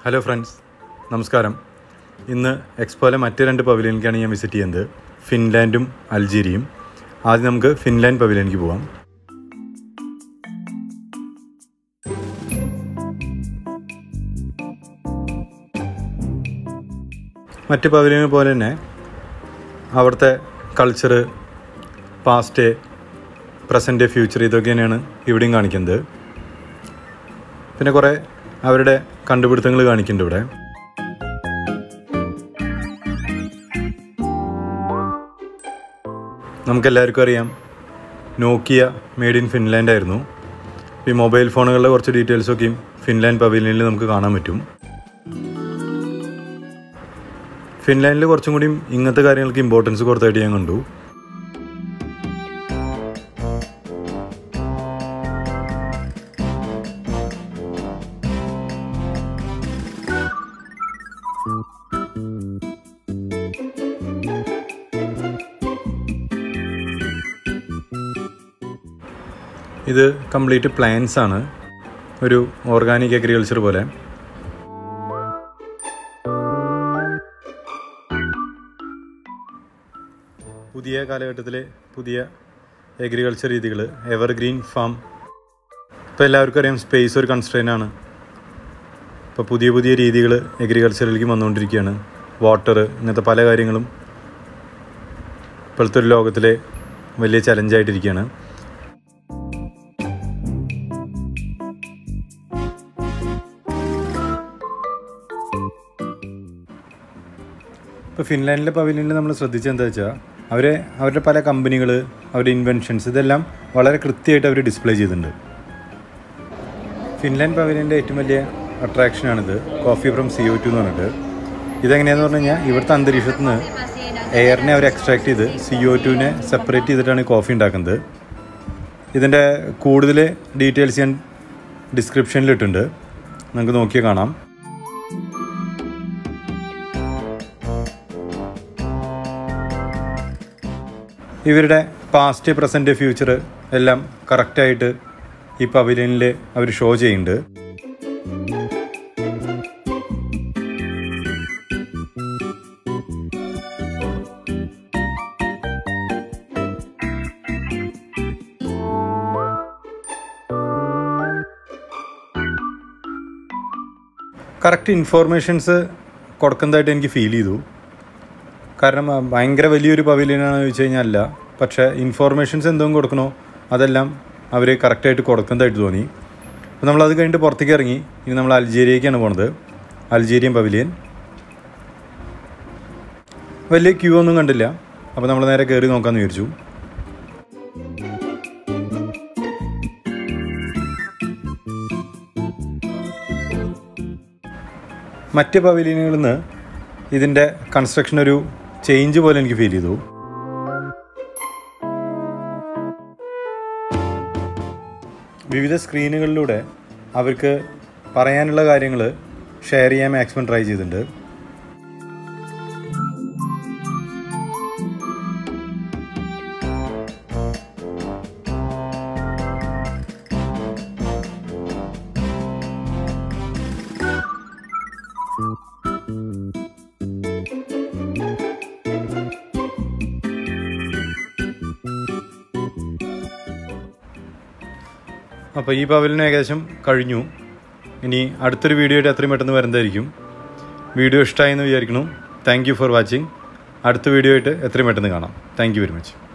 hello friends നമസ്കാരം ഇന്ന് എക്സ്പോയിലെ മറ്റ് രണ്ട് പവലിയനിലേക്കാണ് ഞാൻ വിസിറ്റ് ചെയ്യുന്നത് ഫിൻലാൻഡും അൾജീരിയയും ആദ്യം നമുക്ക് ഫിൻലാൻഡ് പവലിയനിലേക്ക് പോവാം മറ്റ് പവലിയനെ പോലെ തന്നെ അവിടുത്തെ കൾച്ചറ് പാസ്റ്റ് പ്രസൻറ്റ് ഫ്യൂച്ചർ ഇതൊക്കെ തന്നെയാണ് ഇവിടെയും കാണിക്കുന്നത് പിന്നെ കുറേ അവരുടെ കണ്ടുപിടുത്തങ്ങൾ കാണിക്കുന്നുണ്ട് ഇവിടെ നമുക്കെല്ലാവർക്കും അറിയാം നോക്കിയ മെയ്ഡ് ഇൻ ഫിൻലാൻഡ് ആയിരുന്നു ഈ മൊബൈൽ ഫോണുകളുടെ കുറച്ച് ഡീറ്റെയിൽസൊക്കെയും ഫിൻലാൻഡ് പവലിയനിൽ നമുക്ക് കാണാൻ പറ്റും ഫിൻലാൻഡിൽ കുറച്ചും കൂടിയും ഇങ്ങനത്തെ കാര്യങ്ങൾക്ക് ഇമ്പോർട്ടൻസ് കൊടുത്തായിട്ട് ഞാൻ കണ്ടു ഇത് കംപ്ലീറ്റ് പ്ലാന്റ്സ് ആണ് ഒരു ഓർഗാനിക് അഗ്രികൾച്ചർ പോലെ പുതിയ കാലഘട്ടത്തിലെ പുതിയ അഗ്രികൾച്ചർ രീതികൾ എവർഗ്രീൻ ഫാം ഇപ്പോൾ എല്ലാവർക്കും അറിയാം സ്പേസ് ഒരു കൺസ്ട്രെയിൻ ആണ് ഇപ്പോൾ പുതിയ പുതിയ രീതികൾ അഗ്രികൾച്ചറിലേക്ക് വന്നുകൊണ്ടിരിക്കുകയാണ് വാട്ടർ ഇങ്ങനത്തെ പല കാര്യങ്ങളും ഇപ്പോഴത്തെ ഒരു ലോകത്തിലെ വലിയ ചലഞ്ചായിട്ടിരിക്കുകയാണ് ഇപ്പോൾ ഫിൻലാൻഡിലെ പവലിയനിൽ നമ്മൾ ശ്രദ്ധിച്ചത് എന്താ വെച്ചാൽ അവരെ അവരുടെ പല കമ്പനികൾ അവരുടെ ഇൻവെൻഷൻസ് ഇതെല്ലാം വളരെ കൃത്യമായിട്ട് അവർ ഡിസ്പ്ലേ ചെയ്തിട്ടുണ്ട് ഫിൻലാൻഡ് പവലിയൻ്റെ ഏറ്റവും വലിയ അട്രാക്ഷനാണിത് coffee from C O two എന്ന് പറഞ്ഞിട്ട് ഇതെങ്ങനെയാന്ന് പറഞ്ഞു കഴിഞ്ഞാൽ ഇവിടുത്തെ അന്തരീക്ഷത്തിൽ നിന്ന് എയറിനെ അവർ എക്സ്ട്രാക്ട് ചെയ്ത് സി ഒ ടുവിനെ സെപ്പറേറ്റ് ചെയ്തിട്ടാണ് കോഫി ഉണ്ടാക്കുന്നത് ഇതിൻ്റെ കൂടുതൽ ഡീറ്റെയിൽസ് ഞാൻ ഡിസ്ക്രിപ്ഷനിലിട്ടുണ്ട് നമുക്ക് നോക്കിയാൽ കാണാം ഇവരുടെ പാസ്റ്റ് പ്രസൻറ്റ് ഫ്യൂച്ചർ എല്ലാം കറക്റ്റായിട്ട് ഈ പവലിയനിൽ അവർ ഷോ ചെയ്യുന്നുണ്ട് കറക്റ്റ് ഇൻഫോർമേഷൻസ് കൊടുക്കുന്നതായിട്ട് എനിക്ക് ഫീൽ ചെയ്തു കാരണം ആ, ഭയങ്കര വലിയൊരു പവലിയനാണെന്ന് ചോദിച്ചു കഴിഞ്ഞാൽ അല്ല പക്ഷേ ഇൻഫോർമേഷൻസ് എന്തും കൊടുക്കണോ അതെല്ലാം അവർ കറക്റ്റായിട്ട് കൊടുക്കുന്നതായിട്ട് തോന്നി അപ്പോൾ നമ്മളത് കഴിഞ്ഞിട്ട് പുറത്തേക്ക് ഇറങ്ങി ഇനി നമ്മൾ അൾജീരിയയ്ക്കാണ് പോണത് അൾജീരിയൻ പവലിയൻ വലിയ ക്യൂ ഒന്നും കണ്ടില്ല അപ്പോൾ നമ്മൾ നേരെ കയറി നോക്കാമെന്ന് വിചാരിച്ചു മറ്റ് പവലിയനുകളിൽ നിന്ന് ഇതിൻ്റെ കൺസ്ട്രക്ഷൻ ഒരു ചേഞ്ച് പോലെ എനിക്ക് ഫീൽ ചെയ്തു വിവിധ സ്ക്രീനുകളിലൂടെ അവർക്ക് പറയാനുള്ള കാര്യങ്ങൾ ഷെയർ ചെയ്യാൻ മാക്സിമം ട്രൈ ചെയ്തിട്ടുണ്ട് അപ്പോൾ ഈ പവലിന് ഏകദേശം കഴിഞ്ഞു ഇനി അടുത്തൊരു വീഡിയോ ആയിട്ട് എത്രയും പെട്ടെന്ന് വരുന്നതായിരിക്കും വീഡിയോ ഇഷ്ടമായി എന്ന് വിചാരിക്കുന്നു താങ്ക് യു ഫോർ വാച്ചിങ് അടുത്ത വീഡിയോ ആയിട്ട് എത്രയും പെട്ടെന്ന് കാണാം താങ്ക് യു വെരി മച്ച്